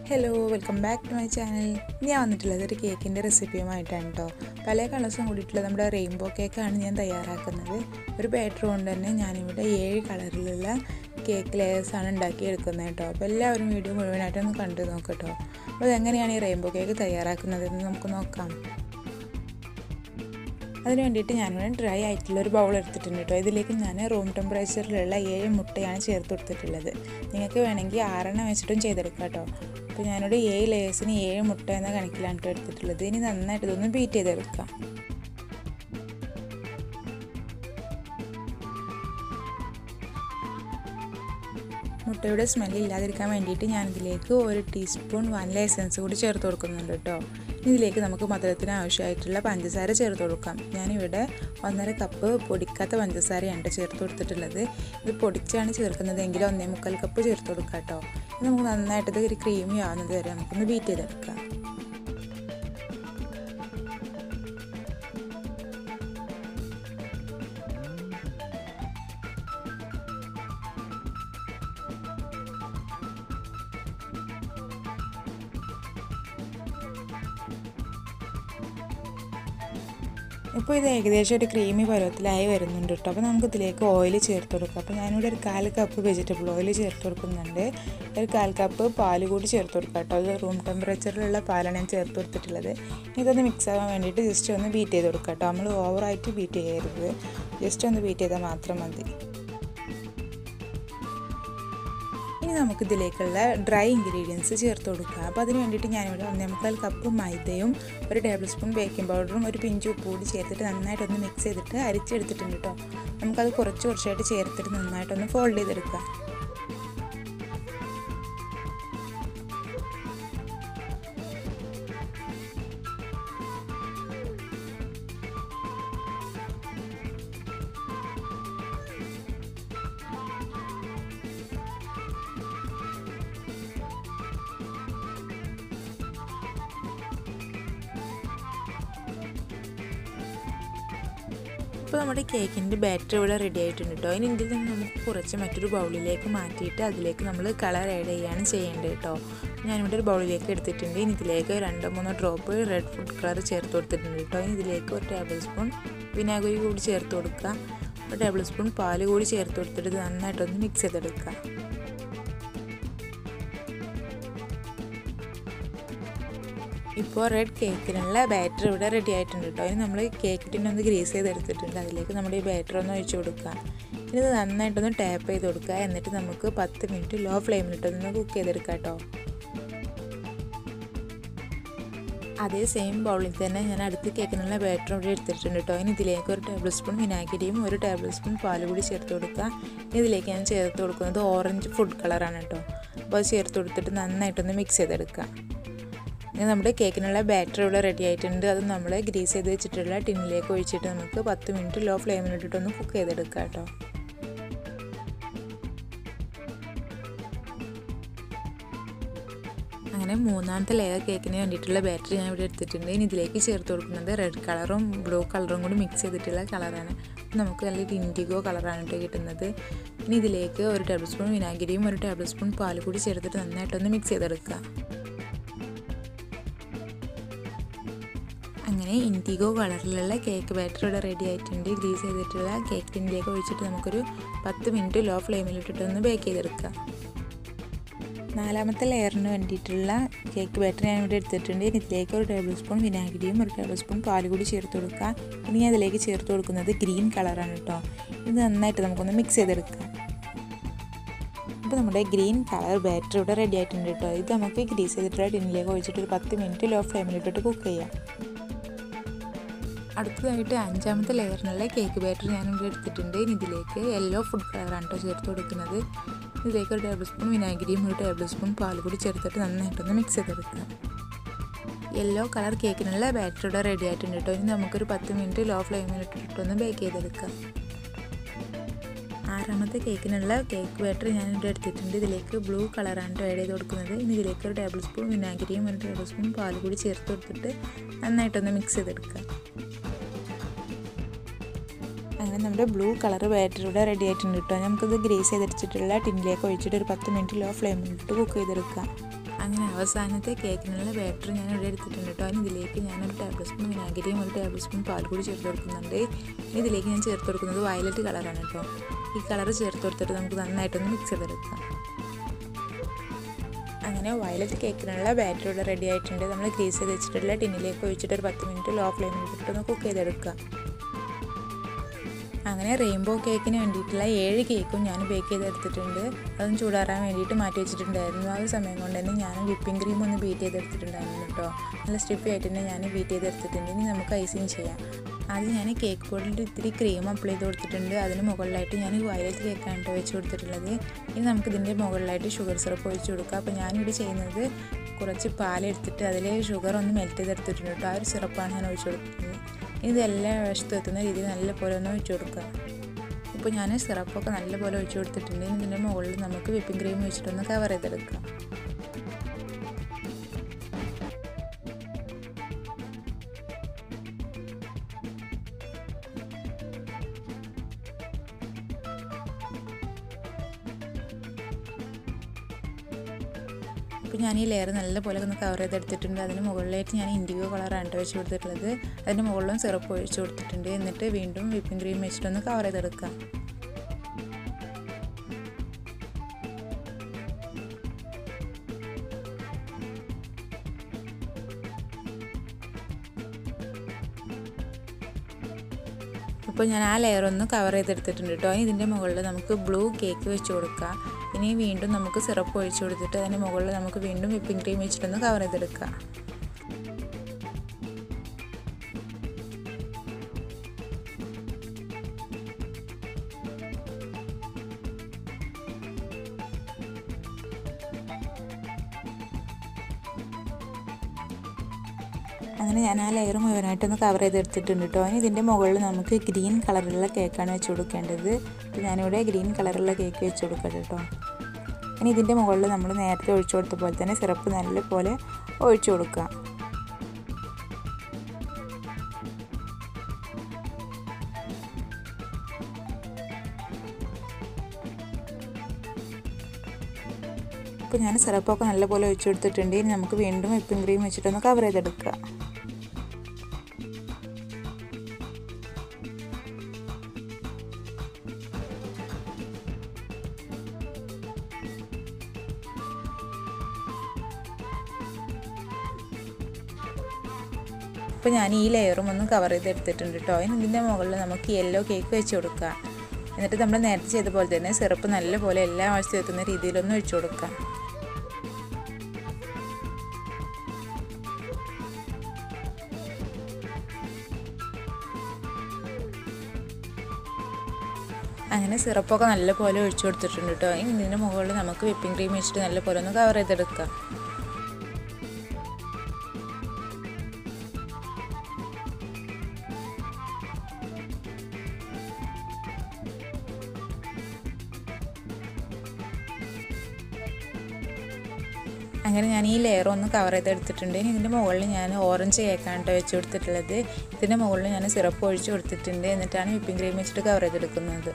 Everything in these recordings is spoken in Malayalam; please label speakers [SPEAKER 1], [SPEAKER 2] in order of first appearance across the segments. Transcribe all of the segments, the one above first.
[SPEAKER 1] hello welcome back to my channel ഞാൻ വന്നിട്ടുള്ളത് ഒരു കേക്കിൻ്റെ റെസിപ്പിയുമായിട്ടാണ് കേട്ടോ പല കളേഴ്സും കൂടിയിട്ടുള്ള നമ്മുടെ റെയിൻബോ കേക്കാണ് ഞാൻ തയ്യാറാക്കുന്നത് ഒരു ബാറ്റർ കൊണ്ട് തന്നെ ഞാനിവിടെ ഏഴ് കളറിലുള്ള കേക്ക് ലെയേഴ്സാണ് ഉണ്ടാക്കിയെടുക്കുന്നത് കേട്ടോ അപ്പോൾ എല്ലാവരും വീഡിയോ മുഴുവനായിട്ടൊന്ന് കണ്ടു നോക്കട്ടോ അപ്പോൾ അതെങ്ങനെയാണ് ഈ റെയിൻബോ കേക്ക് തയ്യാറാക്കുന്നതെന്ന് നമുക്ക് നോക്കാം അതിന് വേണ്ടിയിട്ട് ഞാനിവിടെ ഡ്രൈ ആയിട്ടുള്ള ഒരു ബൗൾ എടുത്തിട്ടുണ്ട് കേട്ടോ ഇതിലേക്ക് ഞാൻ റൂം ടെമ്പറേച്ചറിലുള്ള ഏഴ് മുട്ടയാണ് ചേർത്ത് കൊടുത്തിട്ടുള്ളത് നിങ്ങൾക്ക് വേണമെങ്കിൽ ആറെണ്ണം വെച്ചിട്ടും ചെയ്തെടുക്കാം കേട്ടോ അപ്പോൾ ഞാനിവിടെ ഏഴ് ലേയേഴ്സിന് ഏഴ് മുട്ട എന്ന കണക്കിലാണ് കേട്ടോ എടുത്തിട്ടുള്ളത് ഇനി നന്നായിട്ട് ഇതൊന്ന് ബീറ്റ് ചെയ്തെടുക്കാം മുട്ടയുടെ സ്മെല്ല് ഇല്ലാതിരിക്കാൻ വേണ്ടിയിട്ട് ഞാനിതിലേക്ക് ഒരു ടീസ്പൂൺ വാനില എസൻസ് കൂടി ചേർത്ത് കൊടുക്കുന്നുണ്ട് കേട്ടോ ഇതിലേക്ക് നമുക്ക് മധുരത്തിന് ആവശ്യമായിട്ടുള്ള പഞ്ചസാര ചേർത്ത് കൊടുക്കാം ഞാനിവിടെ ഒന്നര കപ്പ് പൊടിക്കാത്ത പഞ്ചസാരയാണ് ചേർത്ത് കൊടുത്തിട്ടുള്ളത് ഇത് പൊടിച്ചാണ് ചേർക്കുന്നതെങ്കിൽ ഒന്നേ മുക്കാൽ കപ്പ് ചേർത്ത് കൊടുക്കാം കേട്ടോ ഇത് നമുക്ക് നന്നായിട്ട് ഇത് ഒരു ക്രീമി ആവുന്നത് വരെ നമുക്കൊന്ന് ബീറ്റ് ചെയ്തെടുക്കാം ഇപ്പോൾ ഇത് ഏകദേശം ഒരു ക്രീമി പരുവത്തിലായി വരുന്നുണ്ട് കേട്ടോ അപ്പോൾ നമുക്ക് ഇതിലേക്ക് ഓയിൽ ചേർത്ത് കൊടുക്കാം അപ്പോൾ ഞാനിവിടെ ഒരു കാൽ കപ്പ് വെജിറ്റബിൾ ഓയിൽ ചേർത്ത് കൊടുക്കുന്നുണ്ട് ഒരു കാൽ കപ്പ് പാൽ കൂടി ചേർത്ത് കൊടുക്കാം കേട്ടോ അത് റൂം ടെമ്പറേച്ചറിലുള്ള പാലാണ് ഞാൻ ചേർത്ത് കൊടുത്തിട്ടുള്ളത് ഇതൊന്ന് മിക്സ് ആവാൻ വേണ്ടിയിട്ട് ജസ്റ്റ് ഒന്ന് ബീറ്റ് ചെയ്ത് കൊടുക്കാം കേട്ടോ നമ്മൾ ഓവറായിട്ട് ബീറ്റ് ചെയ്യരുത് ജസ്റ്റ് ഒന്ന് ബീറ്റ് ചെയ്താൽ മാത്രം മതി ഇനി നമുക്കിതിലേക്കുള്ള ഡ്രൈ ഇൻഗ്രീഡിയൻസ് ചേർത്ത് കൊടുക്കാം അപ്പോൾ അതിന് വേണ്ടിയിട്ട് ഞാനിവിടെ ഒന്നേമുക്കാൽ കപ്പ് മൈദയും ഒരു ടേബിൾ സ്പൂൺ ബേക്കിംഗ് പൗഡറും ഒരു പിഞ്ച് ഉപ്പ് കൂടി ചേർത്തിട്ട് നന്നായിട്ടൊന്ന് മിക്സ് ചെയ്തിട്ട് അരിച്ചെടുത്തിട്ടുണ്ട് കേട്ടോ നമുക്കത് കുറച്ച് കുറച്ചായിട്ട് ചേർത്തിട്ട് നന്നായിട്ടൊന്ന് ഫോൾഡ് ചെയ്തെടുക്കാം ഇപ്പോൾ നമ്മുടെ കേക്കിൻ്റെ ബാറ്റർ ഇവിടെ റെഡി ആയിട്ടുണ്ട് കേട്ടോ ഇനി ഇതിൽ നിന്ന് നമുക്ക് കുറച്ച് മറ്റൊരു ബൗളിലേക്ക് മാറ്റിയിട്ട് അതിലേക്ക് നമ്മൾ കളർ ആഡ് ചെയ്യുകയാണ് ചെയ്യേണ്ടത് കേട്ടോ ഞാനിവിടെ ഒരു ബൗളിലേക്ക് എടുത്തിട്ടുണ്ട് ഇനി ഇതിലേക്ക് രണ്ടോ മൂന്നോ ഡ്രോപ്പ് റെഡ് ഫുഡ് കളർ ചേർത്ത് കൊടുത്തിട്ടുണ്ട് കേട്ടോ ഇനി ഇതിലേക്ക് ഒരു ടേബിൾ സ്പൂൺ വിനാഗിരി കൂടി ചേർത്ത് കൊടുക്കുക ഒരു ടേബിൾ സ്പൂൺ പാൽ കൂടി ചേർത്ത് കൊടുത്തിട്ട് നന്നായിട്ടൊന്ന് മിക്സ് ചെയ്തെടുക്കുക ഇപ്പോൾ റെഡ് കേക്കിനുള്ള ബാറ്റർ ഇവിടെ റെഡി ആയിട്ടുണ്ട് കേട്ടോ ഇനി നമ്മൾ കേക്ക് ടിന്നൊന്ന് ഗ്രീസ് ചെയ്തെടുത്തിട്ടുണ്ട് അതിലേക്ക് നമ്മുടെ ഈ ബാറ്റർ ഒന്ന് ഒഴിച്ചു കൊടുക്കുക ഇനി ഇത് നന്നായിട്ടൊന്ന് ടാപ്പ് ചെയ്ത് കൊടുക്കുക എന്നിട്ട് നമുക്ക് പത്ത് മിനിറ്റ് ലോ ഫ്ലെയിമിലിട്ടൊന്ന് കുക്ക് ചെയ്തെടുക്കാം കേട്ടോ അതേ സെയിം ബൗളിൽ തന്നെ ഞാൻ അടുത്ത് കേക്കിനുള്ള ബാറ്റർ ഇവിടെ എടുത്തിട്ടുണ്ട് കേട്ടോ ഇനി ഇതിലേക്ക് ഒരു ടേബിൾ സ്പൂൺ വിനാഗിരിയും ഒരു ടേബിൾ സ്പൂൺ പാൽ കൂടി ചേർത്ത് കൊടുക്കുക ഇതിലേക്ക് ഞാൻ ചേർത്ത് കൊടുക്കുന്നത് ഓറഞ്ച് ഫുഡ് കളറാണ് കേട്ടോ അപ്പോൾ അത് ചേർത്ത് കൊടുത്തിട്ട് നന്നായിട്ടൊന്ന് മിക്സ് ചെയ്തെടുക്കുക ഇനി നമ്മുടെ കേക്കിനുള്ള ബാറ്റർ ഇവിടെ റെഡി ആയിട്ടുണ്ട് അത് നമ്മൾ ഗ്രീസ് ചെയ്ത് വെച്ചിട്ടുള്ള ടിന്നിലേക്ക് ഒഴിച്ചിട്ട് നമുക്ക് പത്ത് മിനിറ്റ് ലോ ഫ്ലെയിമിലിട്ടിട്ടൊന്ന് കുക്ക് ചെയ്തെടുക്കാം കേട്ടോ അങ്ങനെ മൂന്നാമത്തെ ലെയർ കേക്കിന് വേണ്ടിയിട്ടുള്ള ബാറ്ററി ഞാൻ ഇവിടെ എടുത്തിട്ടുണ്ട് ഇനി ഇതിലേക്ക് ചേർത്ത് കൊടുക്കുന്നത് റെഡ് കളറും ബ്ലൂ കളറും കൂടി മിക്സ് ചെയ്തിട്ടുള്ള കളറാണ് നമുക്ക് നല്ലൊരു ഇൻഡിഗോ കളറാണ് കേട്ടോ കിട്ടുന്നത് ഇനി ഇതിലേക്ക് ഒരു ടേബിൾ സ്പൂൺ വിനാഗിരിയും ഒരു ടേബിൾ സ്പൂൺ പാൽ കൂടി ചേർത്തിട്ട് നന്നായിട്ടൊന്ന് മിക്സ് ചെയ്തെടുക്കുക അങ്ങനെ ഇൻഡിഗോ കളറിലുള്ള കേക്ക് ബാറ്റർ ഇവിടെ റെഡി ആയിട്ടുണ്ട് ഗ്രീസ് ചെയ്തിട്ടുള്ള കേക്ക് ടിന്നിലേക്ക് ഒഴിച്ചിട്ട് നമുക്കൊരു പത്ത് മിനിറ്റ് ലോ ഫ്ലെയിമിലിട്ടിട്ട് ഒന്ന് ബേക്ക് ചെയ്തെടുക്കാം നാലാമത്തെ ലെയറിന് വേണ്ടിയിട്ടുള്ള കേക്ക് ബാറ്റർ ഞാൻ ഇവിടെ എടുത്തിട്ടുണ്ട് ഇനി ഇതിലേക്ക് ഒരു ടേബിൾ സ്പൂൺ വിനാഗിരിയും ഒരു ടേബിൾ സ്പൂൺ പാൽ കൂടി ചേർത്ത് കൊടുക്കുക ഇനി ഞാൻ ഇതിലേക്ക് ചേർത്ത് കൊടുക്കുന്നത് ഗ്രീൻ കളറാണ് കേട്ടോ ഇത് നന്നായിട്ട് നമുക്കൊന്ന് മിക്സ് ചെയ്തെടുക്കാം ഇപ്പോൾ നമ്മുടെ ഗ്രീൻ കളർ ബാറ്റർ ഇവിടെ റെഡി ആയിട്ടുണ്ട് കേട്ടോ ഇത് നമുക്ക് ഗ്രീസ് ചെയ്തിട്ടുള്ള ടിന്നിലേക്ക് ഒഴിച്ചിട്ട് ഒരു പത്ത് മിനിറ്റ് ലോ ഫ്ലെയിമിലിട്ടിട്ട് കുക്ക് ചെയ്യാം അടുത്തതായിട്ട് അഞ്ചാമത്തെ ലെയറിനുള്ള കേക്ക് ബാറ്റർ ഞാനിവിടെ എടുത്തിട്ടുണ്ട് ഇനി ഇതിലേക്ക് യെല്ലോ ഫുഡ് കളറാണ് കേട്ടോ ചേർത്ത് കൊടുക്കുന്നത് ഇതിലേക്ക് ഒരു ടേബിൾ സ്പൂൺ വിനാഗിരിയും ഒരു ടേബിൾ സ്പൂൺ പാൽ കൂടി ചേർത്തിട്ട് നന്നായിട്ടൊന്ന് മിക്സ് ചെയ്തെടുക്കുക യെല്ലോ കളർ കേക്കിനുള്ള ബാറ്റർ ഇവിടെ റെഡി ആയിട്ടുണ്ട് കേട്ടോ ഇനി നമുക്കൊരു പത്ത് മിനിറ്റ് ലോ ഫ്ലെയിമിൽ ഇട്ടിട്ടൊന്ന് ബേക്ക് ചെയ്തെടുക്കാം ആറാമത്തെ കേക്കിനുള്ള കേക്ക് ബാറ്റർ ഞാനിവിടെ എടുത്തിട്ടുണ്ട് ഇതിലേക്ക് ബ്ലൂ കളറാണ് ആഡ് ചെയ്ത് കൊടുക്കുന്നത് ഇനി ഇതിലേക്ക് ഒരു ടേബിൾ സ്പൂൺ വിനാഗിരിയും ഒരു ടേബിൾ സ്പൂൺ പാൽ കൂടി ചേർത്ത് കൊടുത്തിട്ട് നന്നായിട്ടൊന്ന് മിക്സ് ചെയ്തെടുക്കുക അങ്ങനെ നമ്മുടെ ബ്ലൂ കളർ ബാറ്റർ ഇവിടെ റെഡി ആയിട്ടുണ്ട് കേട്ടോ നമുക്കിത് ഗ്രേസ് ചെയ്തെടുത്തിട്ടുള്ള ടിന്നിലേക്ക് ഒഴിച്ചിട്ട് ഒരു പത്ത് മിനിറ്റ് ലോ ഫ്ലെയിമിലിട്ട് കുക്ക് ചെയ്തെടുക്കാം അങ്ങനെ അവസാനത്തെ കേക്കിനുള്ള ബാറ്റർ ഞാൻ ഇവിടെ എടുത്തിട്ടുണ്ട് കേട്ടോ അതിന് ഇതിലേക്ക് ഞാനൊരു ടേബിൾ സ്പൂൺ വിനാഗിരിയും ഒരു ടേബിൾ സ്പൂൺ പാൽ കൂടി ചേർത്ത് കൊടുക്കുന്നുണ്ട് ഇനി ഇതിലേക്ക് ഞാൻ ചേർത്ത് കൊടുക്കുന്നത് വയലറ്റ് കളറാണ് കേട്ടോ ഈ കളർ ചേർത്ത് കൊടുത്തിട്ട് നമുക്ക് നന്നായിട്ടൊന്ന് മിക്സ് ചെയ്തെടുക്കാം അങ്ങനെ വയലറ്റ് കേക്കിനുള്ള ബാറ്റർ ഇവിടെ റെഡി ആയിട്ടുണ്ട് നമ്മൾ ഗ്രീസ് ചെയ്ത് വെച്ചിട്ടുള്ള ടിന്നിലേക്ക് ഒഴിച്ചിട്ട് ഒരു പത്ത് മിനിറ്റ് ലോ ഫ്ലെയിമിൽ ഇട്ടിട്ടൊന്ന് കുക്ക് ചെയ്തെടുക്കുക അങ്ങനെ റെയിൻബോ കേക്കിന് വേണ്ടിയിട്ടുള്ള ഏഴ് കേക്കും ഞാൻ ബേക്ക് ചെയ്തെടുത്തിട്ടുണ്ട് അതും ചൂടാറാൻ വേണ്ടിയിട്ട് മാറ്റി വെച്ചിട്ടുണ്ടായിരുന്നു ആ ഒരു സമയം കൊണ്ട് തന്നെ ഞാൻ വിപ്പിംഗ് ക്രീം ഒന്ന് ബീറ്റ് ചെയ്തെടുത്തിട്ടുണ്ടായിരുന്നു കേട്ടോ നല്ല സ്റ്റിഫി ആയിട്ട് തന്നെ ഞാൻ ബീറ്റ് ചെയ്തെടുത്തിട്ടുണ്ട് ഇനി നമുക്ക് ഐസിങ് ചെയ്യാം ആദ്യം ഞാൻ കേക്ക് ബോർഡിൽ ഇത്തിരി ക്രീം അപ്ലൈ ചെയ്ത് കൊടുത്തിട്ടുണ്ട് അതിന് മുകളിലായിട്ട് ഞാൻ വയലറ്റ് കേക്കാണ് കേട്ടോ വെച്ച് കൊടുത്തിട്ടുള്ളത് ഇനി നമുക്ക് ഇതിൻ്റെ മുകളിലായിട്ട് ഷുഗർ സിറപ്പ് ഒഴിച്ച് കൊടുക്കാം അപ്പോൾ ഞാനിവിടെ ചെയ്യുന്നത് കുറച്ച് പാലെടുത്തിട്ട് അതിൽ ഷുഗർ ഒന്ന് മെൽറ്റ് ചെയ്തെടുത്തിട്ടുണ്ട് കേട്ടോ ആ ഒരു സിറപ്പാണ് ഞാൻ ഒഴിച്ച് കൊടുക്കുന്നത് ഇതെല്ലാം വശത്ത് എത്തുന്ന രീതിയിൽ നല്ലപോലെ ഒന്ന് ഒഴിച്ച് കൊടുക്കുക ഇപ്പോൾ ഞാൻ സിറപ്പൊക്കെ നല്ലപോലെ ഒഴിച്ച് കൊടുത്തിട്ടുണ്ട് ഇനി ഇതിൻ്റെ മുകളിൽ നമുക്ക് വിപ്പിംഗ് ക്രീം വെച്ചിട്ടൊന്ന് കവർ ചെയ്തെടുക്കാം അപ്പോൾ ഞാൻ ഈ ലെയർ നല്ലപോലെ ഒന്ന് കവർ ചെയ്തെടുത്തിട്ടുണ്ട് അതിന് മുകളിലായിട്ട് ഞാൻ ഇൻഡിഗോ കളറാണ് വെച്ച് കൊടുത്തിട്ടുള്ളത് അതിന് മുകളിലും സിറപ്പ് ഒഴിച്ച് കൊടുത്തിട്ടുണ്ട് എന്നിട്ട് വീണ്ടും വിപ്പിംഗ് ക്രീം വെച്ചിട്ടൊന്ന് കവർ ചെയ്തെടുക്കാം ഇപ്പോൾ ഞാൻ ആ ലെയർ ഒന്ന് കവർ ചെയ്തെടുത്തിട്ടുണ്ട് കേട്ടോ ഇതിൻ്റെ മുകളിൽ നമുക്ക് ബ്ലൂ കേക്ക് വെച്ച് കൊടുക്കാം ഇനി വീണ്ടും നമുക്ക് സിറപ്പ് ഒഴിച്ച് കൊടുത്തിട്ട് അതിന് മുകളിൽ നമുക്ക് വീണ്ടും വിപ്പിംഗ് ക്രീം വെച്ചിട്ടൊന്ന് കവർ ചെയ്തെടുക്കാം അങ്ങനെ ഞാൻ ആ ലെയർ മുഴുവനായിട്ടൊന്ന് കവർ ചെയ്തെടുത്തിട്ടുണ്ട് കേട്ടോ ഇനി ഇതിൻ്റെ മുകളിൽ നമുക്ക് ഗ്രീൻ കളറിലുള്ള കേക്കാണ് വെച്ച് കൊടുക്കേണ്ടത് അപ്പോൾ ഞാനിവിടെ ഗ്രീൻ കളറുള്ള കേക്ക് വെച്ച് കൊടുക്കട്ടെ കേട്ടോ ഇനി ഇതിൻ്റെ മുകളിൽ നമ്മൾ നേരത്തെ ഒഴിച്ചു കൊടുത്ത പോലെ തന്നെ സിറപ്പ് നല്ലപോലെ ഒഴിച്ചു കൊടുക്കുക ഇപ്പോൾ ഞാൻ സിറപ്പൊക്കെ നല്ലപോലെ ഒഴിച്ചു കൊടുത്തിട്ടുണ്ട് ഇനി നമുക്ക് വീണ്ടും വിപ്പിംഗ് ക്രീം വെച്ചിട്ടൊന്ന് കവർ ചെയ്തെടുക്കുക ഇപ്പോൾ ഞാൻ ഈ ലെയറും ഒന്ന് കവർ ചെയ്തെടുത്തിട്ടുണ്ട് കേട്ടോ ഇനി ഇതിൻ്റെ മുകളിൽ നമുക്ക് യെല്ലോ കേക്ക് വെച്ച് കൊടുക്കുക എന്നിട്ട് നമ്മൾ നേരത്തെ ചെയ്ത പോലെ തന്നെ സിറപ്പ് നല്ലപോലെ എല്ലാ വശത്തും എത്തുന്ന രീതിയിലൊന്ന് ഒഴിച്ചു കൊടുക്കാം അങ്ങനെ സിറപ്പൊക്കെ നല്ലപോലെ ഒഴിച്ചു കൊടുത്തിട്ടുണ്ട് കേട്ടോ ഇനി ഇതിൻ്റെ മുകളിൽ നമുക്ക് വിപ്പിംഗ് ക്രീം വെച്ചിട്ട് നല്ലപോലെ ഒന്ന് കവർ ചെയ്തെടുക്കാം അങ്ങനെ ഞാൻ ഈ ലെയർ ഒന്ന് കവർ ചെയ്തെടുത്തിട്ടുണ്ട് ഇനി ഇതിൻ്റെ മുകളിൽ ഞാൻ ഓറഞ്ച് കേക്കാണ് കേട്ടോ വെച്ച് കൊടുത്തിട്ടുള്ളത് ഇതിൻ്റെ മുകളിൽ ഞാൻ സിറപ്പ് ഒഴിച്ച് കൊടുത്തിട്ടുണ്ട് എന്നിട്ടാണ് വിപ്പിംഗ് ക്രീം വെച്ചിട്ട് കവർ ചെയ്തെടുക്കുന്നത്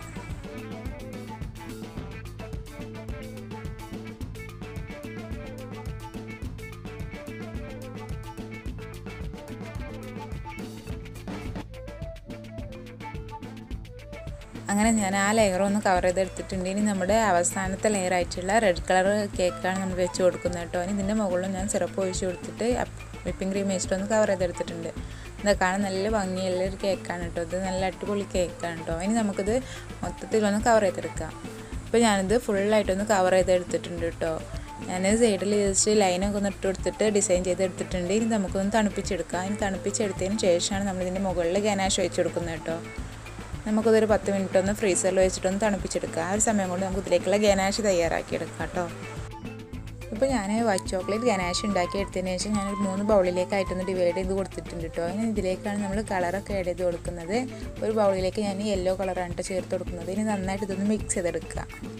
[SPEAKER 1] അങ്ങനെ ഞാൻ ആ ലെയർ ഒന്ന് കവർ ചെയ്തെടുത്തിട്ടുണ്ട് ഇനി നമ്മുടെ അവസാനത്തെ ലെയർ ആയിട്ടുള്ള റെഡ് കളർ കേക്കാണ് നമ്മൾ വെച്ച് കൊടുക്കുന്നത് കേട്ടോ ഇനി ഇതിൻ്റെ മുകളിൽ ഞാൻ സിറപ്പ് ഒഴിച്ച് കൊടുത്തിട്ട് വിപ്പിംഗ് ക്രീം വെച്ചിട്ടൊന്ന് കവർ ചെയ്തെടുത്തിട്ടുണ്ട് ഇത് കാണാൻ നല്ല ഭംഗിയുള്ള ഒരു കേക്കാണ് കേട്ടോ ഇത് നല്ല അടിപൊളി കേക്കാണ് കേട്ടോ ഇനി നമുക്കിത് മൊത്തത്തിലൊന്ന് കവർ ചെയ്തെടുക്കാം ഇപ്പോൾ ഞാനിത് ഫുള്ളായിട്ടൊന്ന് കവർ ചെയ്തെടുത്തിട്ടുണ്ട് കേട്ടോ ഞാൻ സൈഡിൽ ജസ്റ്റ് ലൈനൊക്കെ ഒന്ന് ഇട്ട് കൊടുത്തിട്ട് ഡിസൈൻ ചെയ്തെടുത്തിട്ടുണ്ട് ഇനി നമുക്കൊന്ന് തണുപ്പിച്ചെടുക്കാം ഇനി തണുപ്പിച്ചെടുത്തതിന് ശേഷമാണ് നമ്മളിതിൻ്റെ മുകളിൽ ഗനാഷ് വെച്ച് കൊടുക്കുന്നത് കേട്ടോ നമുക്കതൊരു പത്ത് മിനിറ്റ് ഒന്ന് ഫ്രീസറിൽ വെച്ചിട്ടൊന്ന് തണുപ്പിച്ചെടുക്കുക ആ ഒരു സമയം കൊണ്ട് നമുക്ക് ഇതിലേക്കുള്ള ഗനാഷ് തയ്യാറാക്കിയെടുക്കാം കേട്ടോ ഇപ്പോൾ ഞാൻ വൈറ്റ് ചോക്ലേറ്റ് ഗനാഷ് ഉണ്ടാക്കി എടുത്തതിന് ശേഷം ഞാനൊരു മൂന്ന് ബൗളിലേക്കായിട്ടൊന്ന് ഡിവൈഡ് ചെയ്ത് കൊടുത്തിട്ടുണ്ട് കേട്ടോ ഇനി ഇതിലേക്കാണ് നമ്മൾ കളറൊക്കെ ആഡ് ചെയ്ത് കൊടുക്കുന്നത് ഒരു ബൗളിലേക്ക് ഞാൻ യെല്ലോ കളറാണ് കേട്ടോ ചേർത്ത് കൊടുക്കുന്നത് ഇനി നന്നായിട്ട് ഇതൊന്ന് മിക്സ് ചെയ്തെടുക്കുക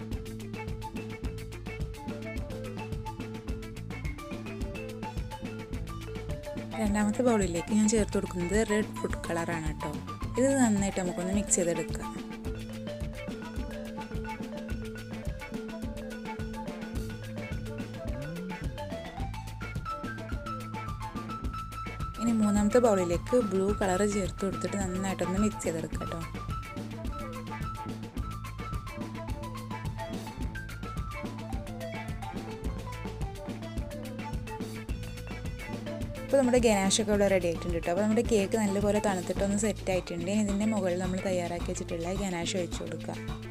[SPEAKER 1] രണ്ടാമത്തെ ബൗളിലേക്ക് ഞാൻ ചേർത്ത് കൊടുക്കുന്നത് റെഡ് ഫുഡ് കളറാണ് കേട്ടോ ഇത് നന്നായിട്ട് നമുക്കൊന്ന് മിക്സ് ചെയ്തെടുക്കാം ഇനി മൂന്നാമത്തെ ബൗളിലേക്ക് ബ്ലൂ കളർ ചേർത്ത് കൊടുത്തിട്ട് നന്നായിട്ടൊന്ന് മിക്സ് ചെയ്തെടുക്കാം കേട്ടോ ഇപ്പോൾ നമ്മുടെ ഗനാഷൊക്കെ ഇവിടെ റെഡി ആയിട്ടുണ്ട് കേട്ടോ അപ്പോൾ നമ്മുടെ കേക്ക് നല്ലപോലെ തണുത്തിട്ടൊന്ന് സെറ്റ് ആയിട്ടുണ്ട് ഇനി ഇതിൻ്റെ മുകളിൽ നമ്മൾ തയ്യാറാക്കി വെച്ചിട്ടുള്ള ഗനാഷ് ഒഴിച്ചു കൊടുക്കുക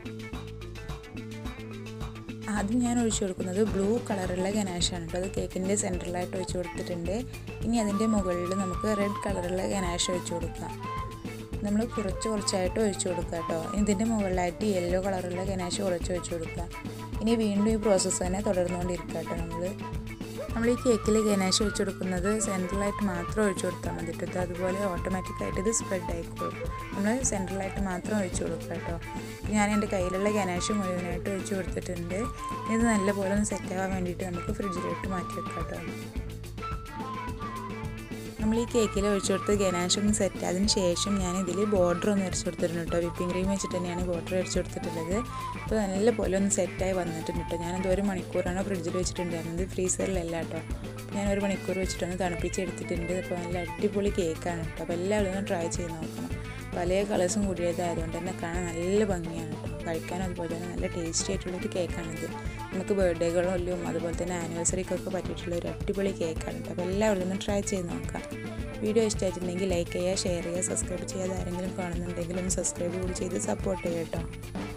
[SPEAKER 1] ആദ്യം ഞാൻ ഒഴിച്ചു കൊടുക്കുന്നത് ബ്ലൂ കളറുള്ള ഗനാഷാണ് കേട്ടോ അത് കേക്കിൻ്റെ സെൻറ്ററിലായിട്ട് ഒഴിച്ചു കൊടുത്തിട്ടുണ്ട് ഇനി അതിൻ്റെ മുകളിൽ നമുക്ക് റെഡ് കളറുള്ള ഗനാഷ് ഒഴിച്ചു കൊടുക്കാം നമ്മൾ കുറച്ച് കുറച്ചായിട്ട് ഒഴിച്ചു കൊടുക്കുക കേട്ടോ ഇതിൻ്റെ മുകളിലായിട്ട് യെല്ലോ കളറുള്ള ഗനാഷ് കുറച്ച് ഒഴിച്ചു കൊടുക്കുക ഇനി വീണ്ടും ഈ പ്രോസസ്സ് തന്നെ തുടർന്നുകൊണ്ടിരിക്കുക കേട്ടോ നമ്മൾ നമ്മൾ ഈ കേക്കിൽ ഗനാഷ് ഒഴിച്ചു കൊടുക്കുന്നത് സെൻട്രലായിട്ട് മാത്രം ഒഴിച്ചു കൊടുത്താൽ മതി കേട്ടോ അതുപോലെ ഓട്ടോമാറ്റിക്കായിട്ട് ഇത് സ്പ്രെഡ് ആയിക്കോളും നമ്മൾ സെൻട്രലായിട്ട് മാത്രം ഒഴിച്ചു കൊടുക്കുക കേട്ടോ ഞാൻ എൻ്റെ കയ്യിലുള്ള ഗനാഷ് മുഴുവനായിട്ട് ഒഴിച്ചു കൊടുത്തിട്ടുണ്ട് ഇത് നല്ലപോലെ ഒന്ന് സെറ്റ് ആവാൻ വേണ്ടിയിട്ട് നമുക്ക് ഫ്രിഡ്ജിലിട്ട് മാറ്റി വെക്കാം കേട്ടോ നമ്മൾ ഈ കേക്കിൽ ഒഴിച്ചു കൊടുത്ത് ഗനാഷ് ഒന്ന് സെറ്റ് അതിന് ശേഷം ഞാൻ ഇതിൽ ബോർഡർ ഒന്ന് വരച്ച് കൊടുത്തിട്ടുണ്ട് കേട്ടോ വിപ്പിംഗ് ക്രീം വെച്ചിട്ട് തന്നെയാണ് ബോർഡർ വരച്ച് കൊടുത്തിട്ടുള്ളത് അപ്പോൾ നല്ല പോലെ ഒന്ന് സെറ്റായി വന്നിട്ടുണ്ട് കേട്ടോ ഞാനത് ഒരു മണിക്കൂറാണ് ഫ്രിഡ്ജിൽ വെച്ചിട്ടുണ്ടായിരുന്നത് ഫ്രീസറിലല്ല കേട്ടോ ഞാൻ ഒരു മണിക്കൂർ വെച്ചിട്ടൊന്ന് തണുപ്പിച്ചെടുത്തിട്ടുണ്ട് അപ്പോൾ നല്ല അടിപൊളി കേക്കാണ് കേട്ടോ അപ്പോൾ എല്ലാവരും ഒന്ന് ട്രൈ ചെയ്ത് നോക്കണം പല കളേഴ്സും കൂടിയതായതുകൊണ്ട് തന്നെ കാണാൻ നല്ല ഭംഗിയാണ് കേട്ടോ കഴിക്കാനും അതുപോലെ തന്നെ നല്ല ടേസ്റ്റി ആയിട്ടുള്ളൊരു കേക്കാണിത് നമുക്ക് ബർത്ത്ഡേകളിലും അതുപോലെ തന്നെ ആനിവേഴ്സറിക്കൊക്കെ പറ്റിയിട്ടുള്ള ഒരു അടിപൊളി കേക്കാണ് കേട്ടോ അപ്പോൾ എല്ലാവരും ഒന്ന് ട്രൈ ചെയ്ത് നോക്കാം വീഡിയോ ഇഷ്ടമായിട്ടുണ്ടെങ്കിൽ ലൈക്ക് ചെയ്യുക ഷെയർ ചെയ്യുക സബ്സ്ക്രൈബ് ചെയ്യാതെ ആരെങ്കിലും കാണുന്നുണ്ടെങ്കിൽ ഒന്ന് സബ്സ്ക്രൈബ് കൂടി ചെയ്ത് സപ്പോർട്ട് ചെയ്യുക കേട്ടോ